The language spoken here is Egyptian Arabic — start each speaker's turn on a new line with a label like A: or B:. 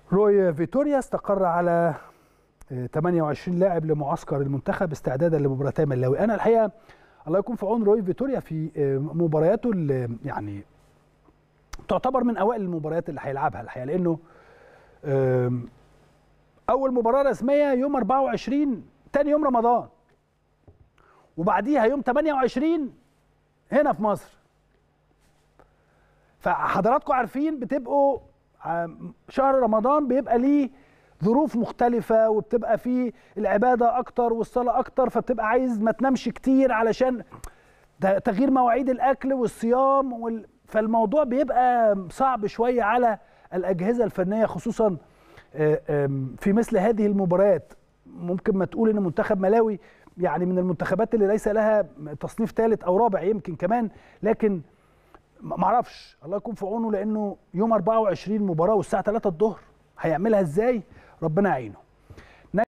A: روي فيتوريا استقر على 28 لاعب لمعسكر المنتخب استعدادا لمباراتي ملاوي انا الحقيقه الله يكون في عون روي فيتوريا في مبارياته اللي يعني تعتبر من اوائل المباريات اللي هيلعبها الحقيقه لانه اول مباراه رسميه يوم 24 تاني يوم رمضان وبعديها يوم 28 هنا في مصر فحضراتكم عارفين بتبقوا شهر رمضان بيبقى ليه ظروف مختلفة وبتبقى فيه العبادة أكتر والصلاة أكتر فبتبقى عايز ما تنامش كتير علشان تغيير مواعيد الأكل والصيام وال... فالموضوع بيبقى صعب شوية على الأجهزة الفنية خصوصا في مثل هذه المباريات ممكن ما تقول إن منتخب ملاوي يعني من المنتخبات اللي ليس لها تصنيف ثالث أو رابع يمكن كمان لكن معرفش الله يكون في عونه لأنه يوم 24 مباراة والساعة 3 الظهر هيعملها إزاي ربنا يعينه